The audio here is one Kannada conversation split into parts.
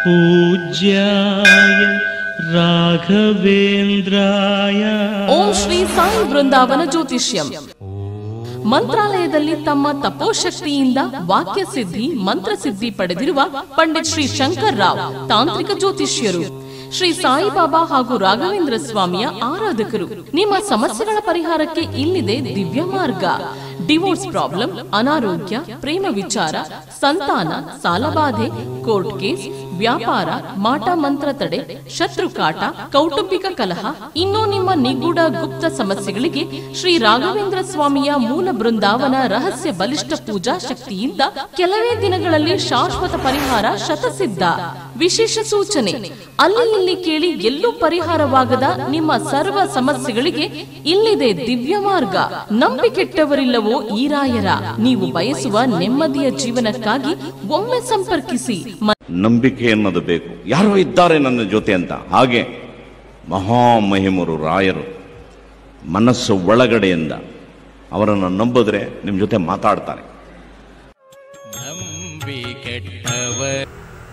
पूज्याय राघवेन्द्राय ಓಂ ಶ್ರೀ ಸಾಯಿ ಬೃಂದಾವನ ಜ್ಯೋತಿಷ್ಯಂ ಮಂತ್ರಾಲಯದಲ್ಲಿ ತಮ್ಮ ತಪೋಶಕ್ತಿಯಿಂದ ವಾಕ್ಯ ಸಿದ್ಧಿ ಮಂತ್ರಸಿದ್ಧಿ ಪಡೆದಿರುವ ಪಂಡಿತ್ ಶ್ರೀ ಶಂಕರ್ ರಾವ್ ತಾಂತ್ರಿಕ ಜ್ಯೋತಿಷ್ಯರು ಶ್ರೀ ಸಾಯಿಬಾಬಾ ಹಾಗೂ ರಾಘವೇಂದ್ರ ಸ್ವಾಮಿಯ ಆರಾಧಕರು ನಿಮ್ಮ ಸಮಸ್ಯೆಗಳ ಪರಿಹಾರಕ್ಕೆ ಇಲ್ಲಿದೆ ದಿವ್ಯ ಮಾರ್ಗ ಡಿವೋರ್ಸ್ ಪ್ರಾಬ್ಲಮ್ ಅನಾರೋಗ್ಯ ಪ್ರೇಮ ವಿಚಾರ ಸಂತಾನ ಸಾಲಬಾಧೆ ಕೋರ್ಟ್ ಕೇಸ್ ವ್ಯಾಪಾರ ಮಾಟ ಮಂತ್ರ ತಡೆ ಶತ್ರು ಕಾಟ ಕೌಟುಂಬಿಕ ಕಲಹ ಇನ್ನೂ ನಿಮ್ಮ ನಿಗೂಢ ಗುಪ್ತ ಸಮಸ್ಯೆಗಳಿಗೆ ಶ್ರೀ ರಾಘವೇಂದ್ರ ಸ್ವಾಮಿಯ ಮೂಲ ಬೃಂದಾವನ ರಹಸ್ಯ ಬಲಿಷ್ಠ ಪೂಜಾ ಶಕ್ತಿಯಿಂದ ಕೆಲವೇ ದಿನಗಳಲ್ಲಿ ಶಾಶ್ವತ ಪರಿಹಾರ ಶತಸಿದ್ಧ ವಿಶೇಷ ಸೂಚನೆ ಅಲ್ಲಿ ಇಲ್ಲಿ ಕೇಳಿ ಎಲ್ಲೂ ಪರಿಹಾರವಾಗದ ನಿಮ್ಮ ಸರ್ವ ಸಮಸ್ಯೆಗಳಿಗೆ ಇಲ್ಲಿದೆ ದಿವ್ಯ ಮಾರ್ಗ ನಂಬಿಕೆಟ್ಟವರಿಲ್ಲವೋ ಈ ರಾಯರ ನೀವು ಬಯಸುವ ನೆಮ್ಮದಿಯ ಜೀವನಕ್ಕಾಗಿ ಒಮ್ಮೆ ಸಂಪರ್ಕಿಸಿ ಮ- ನಂಬಿಕೆ ಅನ್ನೋದು ಬೇಕು ಯಾರೋ ಇದ್ದಾರೆ ನನ್ನ ಜೊತೆ ಅಂತ ಹಾಗೆ ಮಹಾಮಹಿಮರು ರಾಯರು ಮನಸ್ಸು ಒಳಗಡೆಯಿಂದ ಅವರನ್ನು ನಂಬಿದ್ರೆ ನಿಮ್ಮ ಜೊತೆ ಮಾತಾಡ್ತಾರೆ ನಂಬಿ ಕೆಟ್ಟವ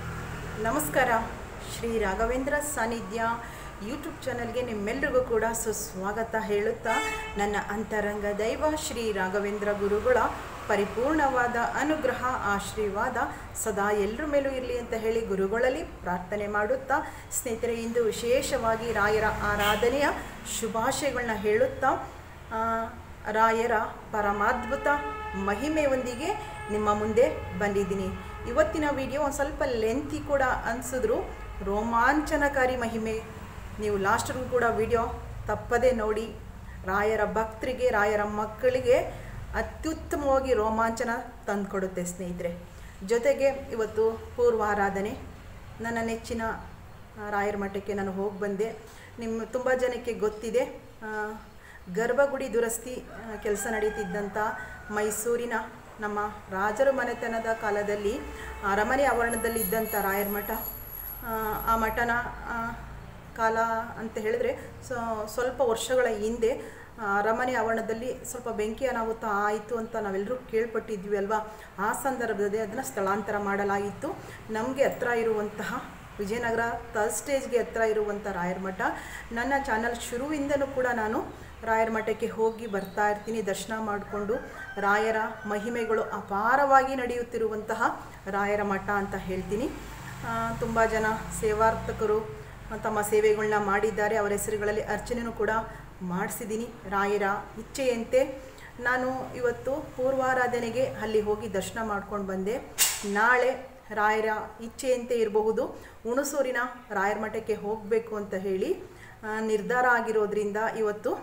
ನಮಸ್ಕಾರ ಶ್ರೀ ರಾಘವೇಂದ್ರ ಸಾನ್ನಿಧ್ಯ ಯೂಟ್ಯೂಬ್ ಚಾನಲ್ಗೆ ನಿಮ್ಮೆಲ್ಲರಿಗೂ ಕೂಡ ಸುಸ್ವಾಗತ ಹೇಳುತ್ತಾ ನನ್ನ ಅಂತರಂಗ ದೈವ ಶ್ರೀ ರಾಘವೇಂದ್ರ ಗುರುಗಳ ಪರಿಪೂರ್ಣವಾದ ಅನುಗ್ರಹ ಆಶೀರ್ವಾದ ಸದಾ ಎಲ್ಲರ ಮೇಲೂ ಇರಲಿ ಅಂತ ಹೇಳಿ ಗುರುಗಳಲ್ಲಿ ಪ್ರಾರ್ಥನೆ ಮಾಡುತ್ತಾ ಸ್ನೇಹಿತರೆ ಇಂದು ವಿಶೇಷವಾಗಿ ರಾಯರ ಆರಾಧನೆಯ ಶುಭಾಶಯಗಳನ್ನ ಹೇಳುತ್ತಾ ಆ, ರಾಯರ ಪರಮಾದ್ಭುತ ಮಹಿಮೆಯೊಂದಿಗೆ ನಿಮ್ಮ ಮುಂದೆ ಬಂದಿದ್ದೀನಿ ಇವತ್ತಿನ ವಿಡಿಯೋ ಒಂದು ಸ್ವಲ್ಪ ಲೆಂತಿ ಕೂಡ ಅನಿಸಿದ್ರು ರೋಮಾಂಚನಕಾರಿ ಮಹಿಮೆ ನೀವು ಲಾಸ್ಟ್ಗೂ ಕೂಡ ವಿಡಿಯೋ ತಪ್ಪದೇ ನೋಡಿ ರಾಯರ ಭಕ್ತರಿಗೆ ರಾಯರ ಮಕ್ಕಳಿಗೆ ಅತ್ಯುತ್ತಮವಾಗಿ ರೋಮಾಂಚನ ತಂದುಕೊಡುತ್ತೆ ಸ್ನೇಹಿತರೆ ಜೊತೆಗೆ ಇವತ್ತು ಪೂರ್ವಾರಾಧನೆ ನನ್ನ ನೆಚ್ಚಿನ ಆ, ರಾಯರ ಮಠಕ್ಕೆ ನಾನು ಹೋಗಿ ಬಂದೆ ನಿಮ್ಮ ತುಂಬ ಜನಕ್ಕೆ ಗೊತ್ತಿದೆ ಆ, ಗರ್ಭಗುಡಿ ದುರಸ್ತಿ ಕೆಲಸ ನಡೀತಿದ್ದಂಥ ಮೈಸೂರಿನ ನಮ್ಮ ರಾಜರ ಮನೆತನದ ಕಾಲದಲ್ಲಿ ಅರಮನೆ ಆವರಣದಲ್ಲಿ ಇದ್ದಂಥ ರಾಯರ ಮಠ ಆ, ಆ ಮಠನ ಆ, ಕಾಲ ಅಂತ ಹೇಳಿದ್ರೆ ಸೊ ಸ್ವಲ್ಪ ವರ್ಷಗಳ ಹಿಂದೆ ಆ, ಅರಮನೆ ಆವರಣದಲ್ಲಿ ಸ್ವಲ್ಪ ಬೆಂಕಿ ಅನಾಹುತ ಆಯಿತು ಅಂತ ನಾವೆಲ್ಲರೂ ಕೇಳ್ಪಟ್ಟಿದ್ವಿ ಅಲ್ವಾ ಆ ಸಂದರ್ಭದಲ್ಲಿ ಅದನ್ನು ಸ್ಥಳಾಂತರ ಮಾಡಲಾಗಿತ್ತು ನಮಗೆ ಹತ್ರ ಇರುವಂತಹ ವಿಜಯನಗರ ಥರ್ಡ್ ಸ್ಟೇಜ್ಗೆ ಹತ್ರ ಇರುವಂಥ ರಾಯರ ಮಠ ನನ್ನ ಚಾನಲ್ ಶುರುವಿಂದನೂ ಕೂಡ ನಾನು ರಾಯರ ಮಠಕ್ಕೆ ಹೋಗಿ ಬರ್ತಾ ಇರ್ತೀನಿ ದರ್ಶನ ಮಾಡಿಕೊಂಡು ರಾಯರ ಮಹಿಮೆಗಳು ಅಪಾರವಾಗಿ ನಡೆಯುತ್ತಿರುವಂತಹ ರಾಯರ ಮಠ ಅಂತ ಹೇಳ್ತೀನಿ ತುಂಬ ಜನ ಸೇವಾರ್ಥಕರು ತಮ್ಮ ಸೇವೆಗಳನ್ನ ಮಾಡಿದ್ದಾರೆ ಅವರ ಹೆಸರುಗಳಲ್ಲಿ ಅರ್ಚನೆಯೂ ಕೂಡ ಮಾಡಿಸಿದ್ದೀನಿ ರಾಯರ ಇಚ್ಛೆಯಂತೆ ನಾನು ಇವತ್ತು ಪೂರ್ವಾರಾಧನೆಗೆ ಅಲ್ಲಿ ಹೋಗಿ ದರ್ಶನ ಮಾಡ್ಕೊಂಡು ಬಂದೆ ನಾಳೆ ರಾಯರ ಇಚ್ಛೆಯಂತೆ ಇರಬಹುದು ಹುಣಸೂರಿನ ರಾಯರ ಮಠಕ್ಕೆ ಹೋಗಬೇಕು ಅಂತ ಹೇಳಿ ಆ, ನಿರ್ಧಾರ ಆಗಿರೋದ್ರಿಂದ ಇವತ್ತು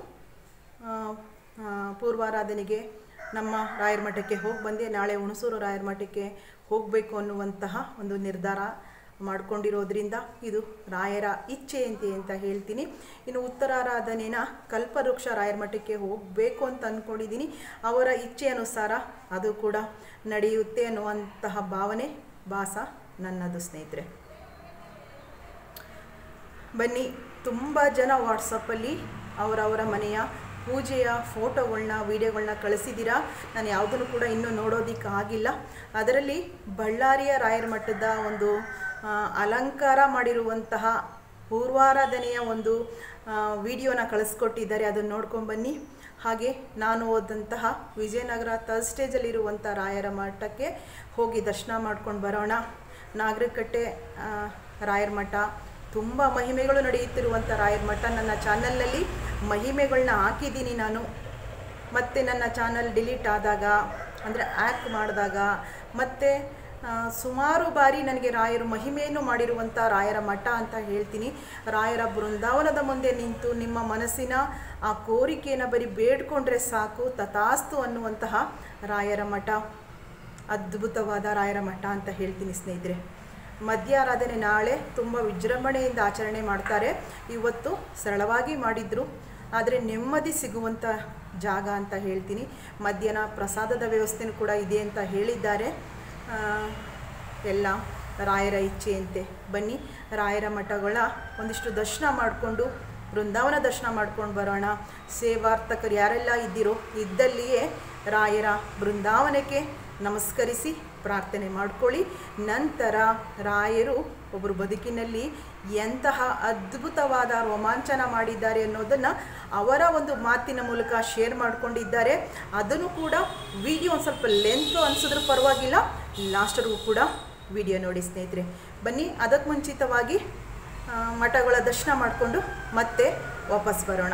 ಆ, ಆ, ಪೂರ್ವಾರಾಧನೆಗೆ ನಮ್ಮ ರಾಯರ ಮಠಕ್ಕೆ ಹೋಗಿ ಬಂದೆ ನಾಳೆ ಹುಣಸೂರು ರಾಯರ ಮಠಕ್ಕೆ ಹೋಗಬೇಕು ಅನ್ನುವಂತಹ ಒಂದು ನಿರ್ಧಾರ ಮಾಡ್ಕೊಂಡಿರೋದ್ರಿಂದ ಇದು ರಾಯರ ಇಚ್ಛೆಯಂತೆ ಅಂತ ಹೇಳ್ತೀನಿ ಇನ್ನು ಉತ್ತರಾರಾಧನೆನ ಕಲ್ಪವೃಕ್ಷ ರಾಯರ ಮಠಕ್ಕೆ ಹೋಗಬೇಕು ಅಂತ ಅಂದ್ಕೊಂಡಿದ್ದೀನಿ ಅವರ ಇಚ್ಛೆ ಅನುಸಾರ ಅದು ಕೂಡ ನಡೆಯುತ್ತೆ ಅನ್ನುವಂತಹ ಭಾವನೆ ಭಾಸ ನನ್ನದು ಸ್ನೇಹಿತರೆ ಬನ್ನಿ ತುಂಬ ಜನ ವಾಟ್ಸಪ್ಪಲ್ಲಿ ಅವರವರ ಮನೆಯ ಪೂಜೆಯ ಫೋಟೋಗಳನ್ನ ವೀಡಿಯೋಗಳನ್ನ ಕಳಿಸಿದ್ದೀರಾ ನಾನು ಯಾವುದನ್ನು ಕೂಡ ಇನ್ನೂ ನೋಡೋದಕ್ಕಾಗಿಲ್ಲ ಅದರಲ್ಲಿ ಬಳ್ಳಾರಿಯ ರಾಯರ ಮಠದ ಒಂದು ಆ, ಅಲಂಕಾರ ಮಾಡಿರುವಂತಹ ಪೂರ್ವಾರಾಧನೆಯ ಒಂದು ವಿಡಿಯೋನ ಕಳಿಸ್ಕೊಟ್ಟಿದ್ದಾರೆ ಅದನ್ನು ನೋಡ್ಕೊಂಡು ಬನ್ನಿ ಹಾಗೆ ನಾನು ಓದಂತಹ ವಿಜಯನಗರ ಥರ್ಡ್ ಸ್ಟೇಜಲ್ಲಿರುವಂಥ ರಾಯರ ಮಠಕ್ಕೆ ಹೋಗಿ ದರ್ಶನ ಮಾಡ್ಕೊಂಡು ಬರೋಣ ನಾಗರಿಕಟ್ಟೆ ಆ, ರಾಯರ ಮಠ ತುಂಬ ಮಹಿಮೆಗಳು ನಡೆಯುತ್ತಿರುವಂಥ ರಾಯರ ಮಠ ನನ್ನ ಚಾನಲ್ನಲ್ಲಿ ಮಹಿಮೆಗಳನ್ನ ಹಾಕಿದ್ದೀನಿ ನಾನು ಮತ್ತು ನನ್ನ ಚಾನಲ್ ಡಿಲೀಟ್ ಆದಾಗ ಅಂದರೆ ಆ್ಯಕ್ ಮಾಡಿದಾಗ ಮತ್ತು ಆ, ಸುಮಾರು ಬಾರಿ ನನಗೆ ರಾಯರು ಮಹಿಮೆಯನ್ನು ಮಾಡಿರುವಂಥ ರಾಯರ ಮಠ ಅಂತ ಹೇಳ್ತೀನಿ ರಾಯರ ಬೃಂದಾವನದ ಮುಂದೆ ನಿಂತು ನಿಮ್ಮ ಮನಸ್ಸಿನ ಆ ಕೋರಿಕೆಯನ್ನು ಬರೀ ಬೇಡ್ಕೊಂಡ್ರೆ ಸಾಕು ತಥಾಸ್ತು ಅನ್ನುವಂತಹ ರಾಯರ ಮಠ ಅದ್ಭುತವಾದ ರಾಯರ ಮಠ ಅಂತ ಹೇಳ್ತೀನಿ ಸ್ನೇಹಿತರೆ ಮಧ್ಯಾರಾಧನೆ ನಾಳೆ ತುಂಬ ವಿಜೃಂಭಣೆಯಿಂದ ಆಚರಣೆ ಮಾಡ್ತಾರೆ ಇವತ್ತು ಸರಳವಾಗಿ ಮಾಡಿದ್ರು ಆದರೆ ನೆಮ್ಮದಿ ಸಿಗುವಂಥ ಜಾಗ ಅಂತ ಹೇಳ್ತೀನಿ ಮಧ್ಯಾಹ್ನ ಪ್ರಸಾದದ ವ್ಯವಸ್ಥೆನೂ ಕೂಡ ಇದೆ ಅಂತ ಹೇಳಿದ್ದಾರೆ ಆ, ಎಲ್ಲ ರಾಯರ ಇಚ್ಛೆಯಂತೆ ಬನ್ನಿ ರಾಯರ ಮಠಗಳ ಒಂದಿಷ್ಟು ದರ್ಶನ ಮಾಡಿಕೊಂಡು ಬೃಂದಾವನ ದರ್ಶನ ಮಾಡ್ಕೊಂಡು ಬರೋಣ ಸೇವಾರ್ಥಕರು ಯಾರೆಲ್ಲ ಇದ್ದೀರೋ ಇದ್ದಲ್ಲಿಯೇ ರಾಯರ ಬೃಂದಾವನಕ್ಕೆ ನಮಸ್ಕರಿಸಿ ಪ್ರಾರ್ಥನೆ ಮಾಡ್ಕೊಳ್ಳಿ ನಂತರ ರಾಯರು ಒಬ್ಬರು ಬದುಕಿನಲ್ಲಿ ಎಂತಹ ಅದ್ಭುತವಾದ ರೋಮಾಂಚನ ಮಾಡಿದ್ದಾರೆ ಅನ್ನೋದನ್ನು ಅವರ ಒಂದು ಮಾತಿನ ಮೂಲಕ ಶೇರ್ ಮಾಡ್ಕೊಂಡಿದ್ದಾರೆ ಅದನ್ನು ಕೂಡ ವಿಡಿಯೋ ಒಂದು ಸ್ವಲ್ಪ ಲೆಂತು ಅನಿಸಿದ್ರೂ ಪರವಾಗಿಲ್ಲ ಲಾಸ್ಟ್ವರೆಗೂ ಕೂಡ ವಿಡಿಯೋ ನೋಡಿ ಸ್ನೇಹಿತರೆ ಬನ್ನಿ ಅದಕ್ಕೆ ಮುಂಚಿತವಾಗಿ ಆ, ಮಠಗಳ ದರ್ಶನ ಮಾಡಿಕೊಂಡು ಮತ್ತೆ ವಾಪಸ್ ಬರೋಣ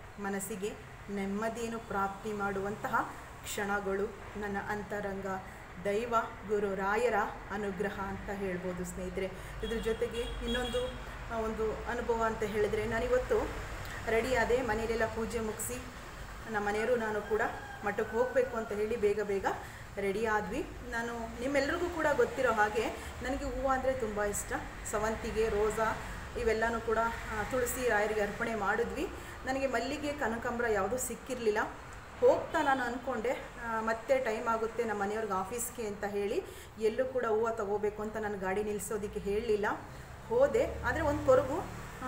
ನೆಮ್ಮದಿಯನ್ನು ಪ್ರಾಪ್ತಿ ಮಾಡುವಂತಹ ಕ್ಷಣಗಳು ನನ್ನ ಅಂತರಂಗ ದೈವ ಗುರು ರಾಯರ ಅನುಗ್ರಹ ಅಂತ ಹೇಳ್ಬೋದು ಸ್ನೇಹಿತರೆ ಇದ್ರ ಜೊತೆಗೆ ಇನ್ನೊಂದು ಆ, ಒಂದು ಅನುಭವ ಅಂತ ಹೇಳಿದರೆ ನಾನಿವತ್ತು ರೆಡಿ ಆದೆ ಮನೆಯಲ್ಲೆಲ್ಲ ಪೂಜೆ ಮುಗಿಸಿ ನಮ್ಮ ಮನೆಯವರು ನಾನು ಕೂಡ ಮಠಕ್ಕೆ ಹೋಗಬೇಕು ಅಂತ ಹೇಳಿ ಬೇಗ ಬೇಗ ರೆಡಿ ಆದ್ವಿ ನಾನು ನಿಮ್ಮೆಲ್ರಿಗೂ ಕೂಡ ಗೊತ್ತಿರೋ ಹಾಗೆ ನನಗೆ ಹೂವು ಅಂದರೆ ತುಂಬ ಇಷ್ಟ ಸವಂತಿಗೆ ರೋಸಾ ಇವೆಲ್ಲನೂ ಕೂಡ ಆ, ತುಳಸಿ ರಾಯರಿಗೆ ಅರ್ಪಣೆ ಮಾಡಿದ್ವಿ ನನಗೆ ಮಲ್ಲಿಗೆ ಕನಕಾಂಬರ ಯಾವುದೂ ಸಿಕ್ಕಿರಲಿಲ್ಲ ಹೋಗ್ತಾ ನಾನು ಅಂದ್ಕೊಂಡೆ ಆ, ಮತ್ತೆ ಟೈಮ್ ಆಗುತ್ತೆ ನಮ್ಮ ಮನೆಯವ್ರಿಗೆ ಆಫೀಸ್ಗೆ ಅಂತ ಹೇಳಿ ಎಲ್ಲೂ ಕೂಡ ಹೂವು ತಗೋಬೇಕು ಅಂತ ನಾನು ಗಾಡಿ ನಿಲ್ಲಿಸೋದಕ್ಕೆ ಹೇಳಲಿಲ್ಲ ಹೋದೆ ಆದರೆ ಒಂದು ಕೊರಗು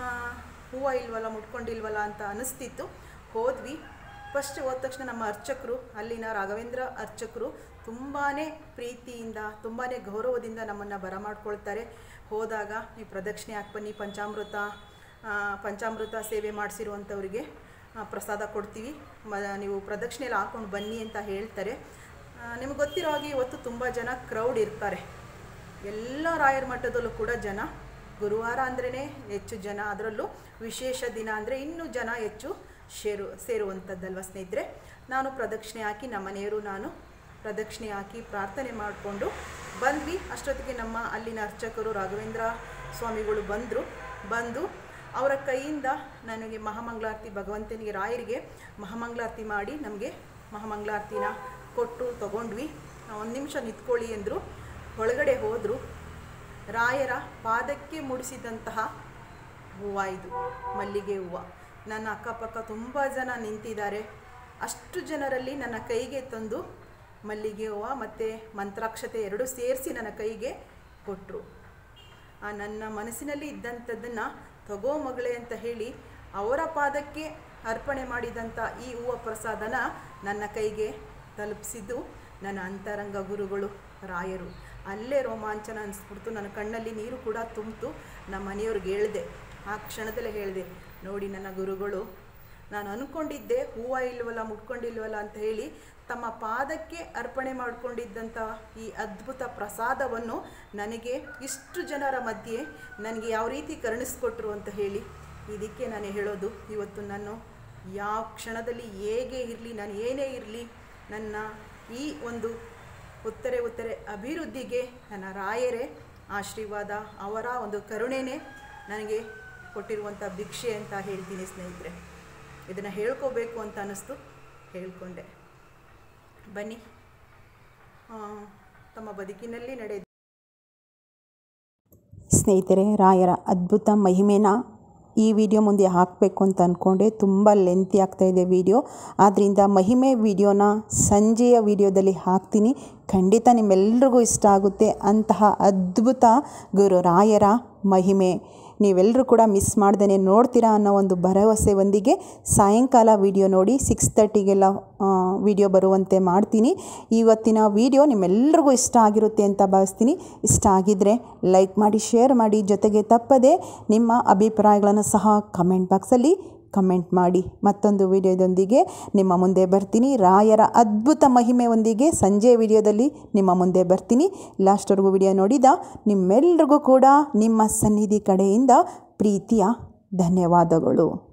ಹೂವು ಇಲ್ವಲ್ಲ ಮುಟ್ಕೊಂಡಿಲ್ವಲ್ಲ ಅಂತ ಅನಿಸ್ತಿತ್ತು ಹೋದ್ವಿ ಫಸ್ಟ್ ಹೋದ ತಕ್ಷಣ ನಮ್ಮ ಅರ್ಚಕರು ಅಲ್ಲಿನ ರಾಘವೇಂದ್ರ ಅರ್ಚಕರು ತುಂಬಾ ಪ್ರೀತಿಯಿಂದ ತುಂಬಾ ಗೌರವದಿಂದ ನಮ್ಮನ್ನು ಬರಮಾಡ್ಕೊಳ್ತಾರೆ ಹೋದಾಗ ನೀವು ಪ್ರದಕ್ಷಿಣೆ ಹಾಕಿ ಬನ್ನಿ ಪಂಚಾಮೃತ ಆ, ಪಂಚಾಮೃತ ಸೇವೆ ಮಾಡಿಸಿರುವಂಥವ್ರಿಗೆ ಪ್ರಸಾದ ಕೊಡ್ತೀವಿ ಮ ನೀವು ಪ್ರದಕ್ಷಿಣೆ ಎಲ್ಲ ಹಾಕೊಂಡು ಬನ್ನಿ ಅಂತ ಹೇಳ್ತಾರೆ ನಿಮ್ಗೆ ಗೊತ್ತಿರೋ ಹಾಗೆ ಇವತ್ತು ತುಂಬ ಜನ ಕ್ರೌಡ್ ಇರ್ತಾರೆ ಎಲ್ಲ ರಾಯರ ಮಠದಲ್ಲೂ ಕೂಡ ಜನ ಗುರುವಾರ ಅಂದ್ರೇ ಹೆಚ್ಚು ಜನ ಅದರಲ್ಲೂ ವಿಶೇಷ ದಿನ ಅಂದರೆ ಇನ್ನೂ ಜನ ಹೆಚ್ಚು ಸೇರು ಸೇರುವಂಥದ್ದಲ್ವ ಸ್ನೇಹಿತರೆ ನಾನು ಪ್ರದಕ್ಷಿಣೆ ಹಾಕಿ ನಮ್ಮ ಮನೆಯವರು ನಾನು ಪ್ರದಕ್ಷಿಣೆ ಹಾಕಿ ಪ್ರಾರ್ಥನೆ ಮಾಡಿಕೊಂಡು ಬಂದ್ವಿ ಅಷ್ಟೊತ್ತಿಗೆ ನಮ್ಮ ಅಲ್ಲಿನ ಅರ್ಚಕರು ರಾಘವೇಂದ್ರ ಸ್ವಾಮಿಗಳು ಬಂದರು ಬಂದು ಅವರ ಕೈಯಿಂದ ನನಗೆ ಮಹಾಮಂಗಳಾರತಿ ಭಗವಂತನಿಗೆ ರಾಯರಿಗೆ ಮಹಾಮಂಗಳಾರತಿ ಮಾಡಿ ನಮಗೆ ಮಹಾಮಂಗಳಾರತಿನ ಕೊಟ್ಟು ತಗೊಂಡ್ವಿ ಒಂದು ನಿಮಿಷ ನಿಂತ್ಕೊಳ್ಳಿ ಎಂದರು ಒಳಗಡೆ ಹೋದರು ರಾಯರ ಪಾದಕ್ಕೆ ಮುಡಿಸಿದಂತಹ ಹೂವು ಇದು ಮಲ್ಲಿಗೆ ಹೂವು ನನ್ನ ಅಕ್ಕಪಕ್ಕ ತುಂಬ ಜನ ನಿಂತಿದ್ದಾರೆ ಅಷ್ಟು ಜನರಲ್ಲಿ ನನ್ನ ಕೈಗೆ ತಂದು ಮಲ್ಲಿಗೆ ಹೂವು ಮತ್ತು ಮಂತ್ರಾಕ್ಷತೆ ಎರಡೂ ಸೇರಿಸಿ ನನ್ನ ಕೈಗೆ ಕೊಟ್ಟರು ಆ ನನ್ನ ಮನಸ್ಸಿನಲ್ಲಿ ಇದ್ದಂಥದ್ದನ್ನು ತಗೋ ಮಗಳೇ ಅಂತ ಹೇಳಿ ಅವರ ಪಾದಕ್ಕೆ ಅರ್ಪಣೆ ಮಾಡಿದಂಥ ಈ ಹೂವು ಪ್ರಸಾದನ ನನ್ನ ಕೈಗೆ ತಲುಪಿಸಿದ್ದು ನನ್ನ ಅಂತರಂಗ ಗುರುಗಳು ರಾಯರು ಅಲ್ಲೇ ರೋಮಾಂಚನ ಅನಿಸ್ಬಿಡ್ತು ನನ್ನ ಕಣ್ಣಲ್ಲಿ ನೀರು ಕೂಡ ತುಂಬಿತು ನಮ್ಮ ಮನೆಯವ್ರಿಗೆ ಹೇಳಿದೆ ಆ ಕ್ಷಣದಲ್ಲೇ ಹೇಳಿದೆ ನೋಡಿ ನನ್ನ ಗುರುಗಳು ನಾನು ಅಂದ್ಕೊಂಡಿದ್ದೆ ಹೂವು ಇಲ್ವಲ್ಲ ಮುಟ್ಕೊಂಡಿಲ್ವಲ್ಲ ಅಂತ ಹೇಳಿ ತಮ್ಮ ಪಾದಕ್ಕೆ ಅರ್ಪಣೆ ಮಾಡಿಕೊಂಡಿದ್ದಂಥ ಈ ಅದ್ಭುತ ಪ್ರಸಾದವನ್ನು ನನಗೆ ಇಷ್ಟು ಜನರ ಮಧ್ಯೆ ನನಗೆ ಯಾವ ರೀತಿ ಕರುಣಿಸ್ಕೊಟ್ರು ಅಂತ ಹೇಳಿ ಇದಕ್ಕೆ ನಾನು ಹೇಳೋದು ಇವತ್ತು ನಾನು ಯಾವ ಕ್ಷಣದಲ್ಲಿ ಹೇಗೆ ಇರಲಿ ನಾನು ಏನೇ ಇರಲಿ ನನ್ನ ಈ ಒಂದು ಉತ್ತರೆ ಉತ್ತರೆ ಅಭಿವೃದ್ಧಿಗೆ ನನ್ನ ರಾಯರೇ ಆಶೀರ್ವಾದ ಅವರ ಒಂದು ಕರುಣೆನೇ ನನಗೆ ಕೊಟ್ಟಿರುವಂಥ ಭಿಕ್ಷೆ ಅಂತ ಹೇಳ್ತೀನಿ ಸ್ನೇಹಿತರೆ ಇದನ್ನು ಹೇಳ್ಕೋಬೇಕು ಅಂತ ಅನ್ನಿಸ್ತು ಹೇಳ್ಕೊಂಡೆ ಬನ್ನಿ ಆ, ತಮ್ಮ ಬದುಕಿನಲ್ಲಿ ನಡೆದ ಸ್ನೇಹಿತರೆ ರಾಯರ ಅದ್ಭುತ ಮಹಿಮೆನ ಈ ವಿಡಿಯೋ ಮುಂದೆ ಹಾಕಬೇಕು ಅಂತ ಅಂದ್ಕೊಂಡೆ ತುಂಬ ಲೆಂತಿ ಆಗ್ತಾಯಿದೆ ವಿಡಿಯೋ ಆದ್ದರಿಂದ ಮಹಿಮೆ ವಿಡಿಯೋನ ಸಂಜೆಯ ವಿಡಿಯೋದಲ್ಲಿ ಹಾಕ್ತೀನಿ ಖಂಡಿತ ನಿಮ್ಮೆಲ್ರಿಗೂ ಇಷ್ಟ ಆಗುತ್ತೆ ಅಂತಹ ಅದ್ಭುತ ಗುರು ರಾಯರ ಮಹಿಮೆ ನೀವೆಲ್ಲರೂ ಕೂಡ ಮಿಸ್ ಮಾಡ್ದೇ ನೋಡ್ತೀರಾ ಅನ್ನೋ ಒಂದು ಭರವಸೆಯೊಂದಿಗೆ ಸಾಯಂಕಾಲ ವಿಡಿಯೋ ನೋಡಿ ಸಿಕ್ಸ್ ತರ್ಟಿಗೆಲ್ಲ ವಿಡಿಯೋ ಬರುವಂತೆ ಮಾಡ್ತೀನಿ ಇವತ್ತಿನ ವಿಡಿಯೋ ನಿಮ್ಮೆಲ್ರಿಗೂ ಇಷ್ಟ ಆಗಿರುತ್ತೆ ಅಂತ ಭಾವಿಸ್ತೀನಿ ಇಷ್ಟ ಆಗಿದ್ದರೆ ಲೈಕ್ ಮಾಡಿ ಶೇರ್ ಮಾಡಿ ಜೊತೆಗೆ ತಪ್ಪದೆ ನಿಮ್ಮ ಅಭಿಪ್ರಾಯಗಳನ್ನು ಸಹ ಕಮೆಂಟ್ ಬಾಕ್ಸಲ್ಲಿ ಕಮೆಂಟ್ ಮಾಡಿ ಮತ್ತೊಂದು ವಿಡಿಯೋದೊಂದಿಗೆ ನಿಮ್ಮ ಮುಂದೆ ಬರ್ತೀನಿ ರಾಯರ ಅದ್ಭುತ ಮಹಿಮೆಯೊಂದಿಗೆ ಸಂಜೆ ವಿಡಿಯೋದಲ್ಲಿ ನಿಮ್ಮ ಮುಂದೆ ಬರ್ತೀನಿ ಲಾಸ್ಟ್ವರೆಗೂ ವಿಡಿಯೋ ನೋಡಿದ ನಿಮ್ಮೆಲ್ರಿಗೂ ಕೂಡ ನಿಮ್ಮ ಸನ್ನಿಧಿ ಕಡೆಯಿಂದ ಪ್ರೀತಿಯ ಧನ್ಯವಾದಗಳು